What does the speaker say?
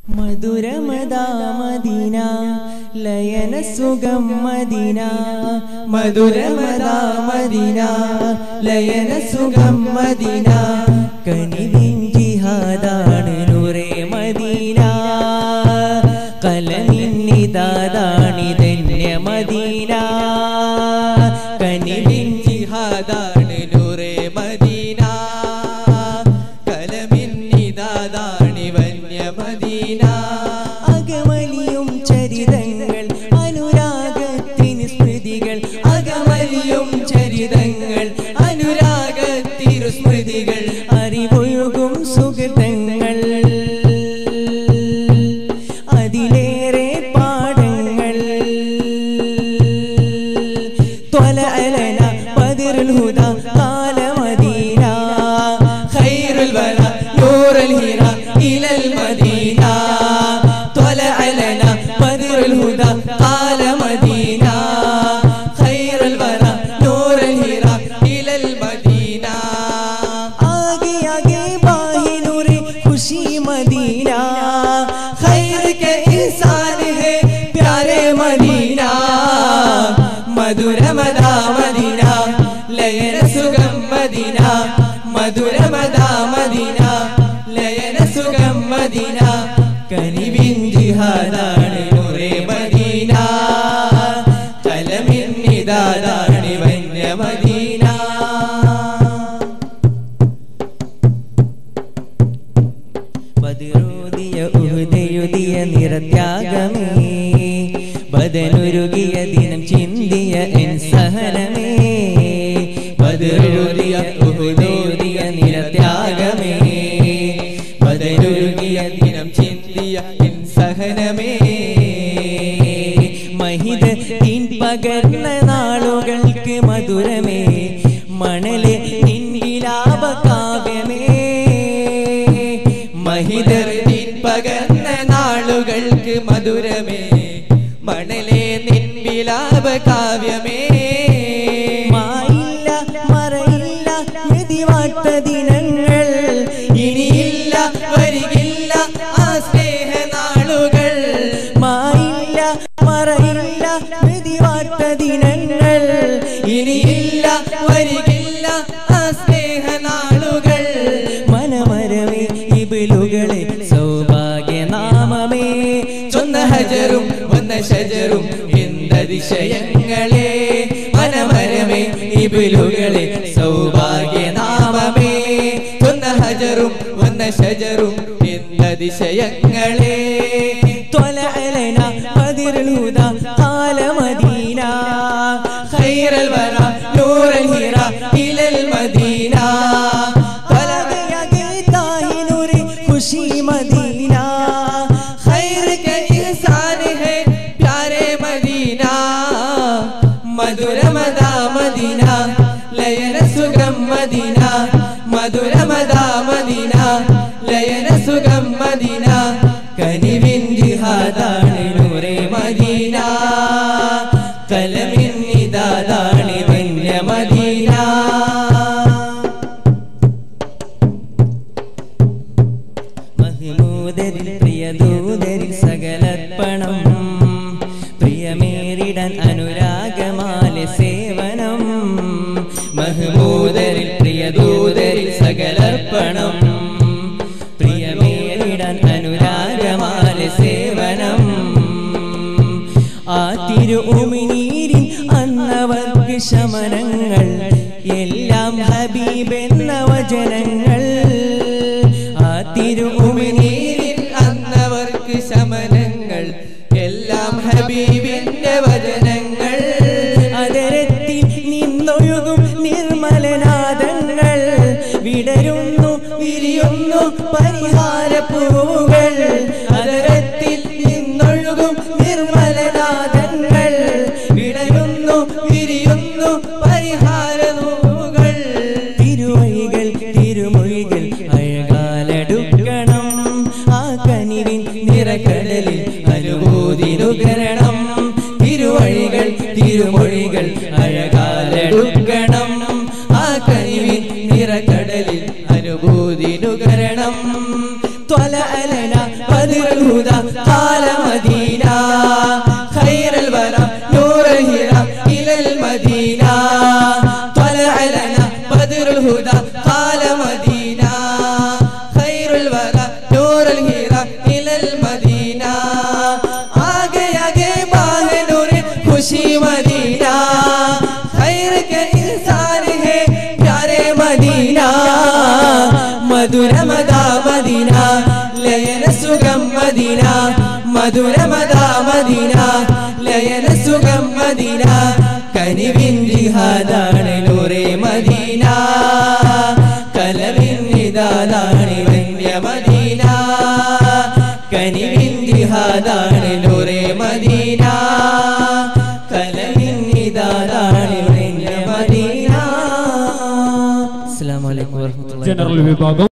മധുരമദാമദീന ലയന സുഖം മദീന മധുരമദാമദീന ലയന സുഖം മദീന കനിവിൻ ജിഹാദാണ് നൂറേ മദീന കലമിന്നിതാണിതന്യ മദീന കനിവിൻ ജിഹാദാണ് നൂറേ മദീന കലമിന്നിതാണി വന്യ മദീന അകമലിയും ചരിതങ്ങൾ അനുരാഗത്തിന് സ്മൃതികൾ അകമലിയും ചരിതങ്ങൾ അനുരാഗത്തിരു സ്മൃതികൾ അറിവൊഴുകും സുഹൃതങ്ങൾ അതിലേറെ പാഠങ്ങൾ ത്വല അലന ബദിറുൽ ഹുദ കാലമദീന ഖൈറുൽ വറ നൂറുൽ ഹിറ ഇലൽ മദീന طلع لنا بدر الهدى قال مدينة خير الورى نور الهرى إلى المدينة आगे आगे बाहिनुरे खुशी मदीना खैर के इंसान है प्यारे मदीना मधुर मदा मदीना लयन सुगम मदीना मधुर मदा मदीना ലയന സുഖം മദീന കനിവിൻ ജിഹാദാണ് നൂറേ മദീന കലമിന്നിതാതാണ് വന്യ മദീന ബദിറൂതിയ ഉഹുദയുതിയ നിറത്യാഗമേ ബദനുരുകിയ ദിനം ചിന്തിയ എൻ സഹനമേ ബദിറൂതിയ ഉഹുദയുതിയ നിറത്യാഗമേ ബദലുരുകിയ ദിനം ചിന്തിയ എൻ സഹനമേ മഹിത തീൻ പകർന്ന നാളുകൾക്ക് മധുരമേ മണലെ നിന്നിലാപ കാവ്യമേ മഹിതർത്തിൻ പകർന്ന നാളുകൾക്ക് മധുരമേ മണലേ നിൻ വിലാപ കാവ്യമേ മായില്ല മറയില്ല മെതിവാത്ത ദിനങ്ങൾ ഇനിയില്ല വരികില്ല ആ സ്നേഹ നാളുകൾ മായില്ല മറയില്ല മെതിവാത്ത ദിനങ്ങൾ ഇനിയില്ല വരികില്ല ആ സ്നേഹ നാളുകൾ മനമരമേ ഇബിലുകളെ സൗഭാഗ്യനാമമേ ചൊന്ന ഹജറും വന്ന ഷജറും എന്തതിശയങ്ങളെ മനമരമേ ഇബിലുകളെ സൗഭാഗ്യനാമമേ ചൊന്ന ഹജറും വന്ന ഷജറും എന്തതിശയങ്ങളെ ത്വലഅലന ബദിറുൽ ഹുദാ ഖാല മദീന خير الورى نور الهرى إلى المدينة طلب طلبيا ताहिनुरे खुशी मदीना खैर के इंसान है प्यारे मदीना मधुर मदा मदीना लयन सुगम मदीना मधुर मदा मदीना ലയന സുഖം മദീന കനിവിൻ ജിഹാദാണ് നൂറേ മദീന കലമിൻ നിദാദാണ് വന്യ മദീന മഹ്മൂദരിൽ പ്രിയദൂതരിൽ സകലർപ്പണം പ്രിയമേറിടാൻ അനുരാഗമാല സേവനം മഹ്മൂദരിൽ പ്രിയദൂതരിൽ സകലർപ്പണം പ്രിയമേറിടാൻ അനുരാഗമാല സേവനം ആ തിരു ഉമിനീരിൻ അന്നവർക്ക് ശമനങ്ങൾ എല്ലാം ഹബീബ് എന്ന വചനങ്ങൾ ആ തിരു ഉമിനീരിൽ അന്നവർക്ക് ശമനങ്ങൾ എല്ലാം ഹബീബിന്റെ വചനങ്ങൾ അതരത്തിൽ നിന്നൊഴുകും നിർമ്മലനാദങ്ങൾ വിടരുന്നു വിരിയുന്നു പരിഹാരപ്പൂവുകൾ അതരത്തിൽ നിന്നൊഴുകും നിർമ്മലനാദങ്ങൾ വിടരുന്നു വിരിയുന്നു പരിഹാര നൂകൾ തിരുവഴികൾ തിരുമൊഴികൾ അഴകാലടുക്കണം ആ കനിവിൻ നിറകടലിൽ അനുഭൂതി നുകരണം തിരുവഴികൾ തിരുമൊഴികൾ അഴകാലെടുക്കണം ആ കനിവിൻ നിറകടലിൽ അനുഭൂതി നുകരണം ത്വലഅലന بدر الهدى قال مدينة خير الورى نور الهدى إلى المدينة طلع لنا بدر الهدى قال مدينة خير الورى نور الهدى إلى المدينة آگے آگے ماہ نور خوشی مدینہ خیر کے انسان ہے پیارے مدینہ മധുര മദാ മദീന ലയന സുഖം മദീന മധുര മദാ മദീന ലയന സുഖം മദീന കനിവിൻ ജിഹാദാണ് നൂറേ മദീന കലവിൻ നിദാദാണ് വന്യ മദീന കനിവിൻ ജിഹാദാണ് നൂറേ മദീന കലവിൻ നിദാദാണ് വന്യ മദീന അസ്സലാമു അലൈക്കും വറഹ്മത്തുള്ളാഹി ജനറൽ വിഭാഗം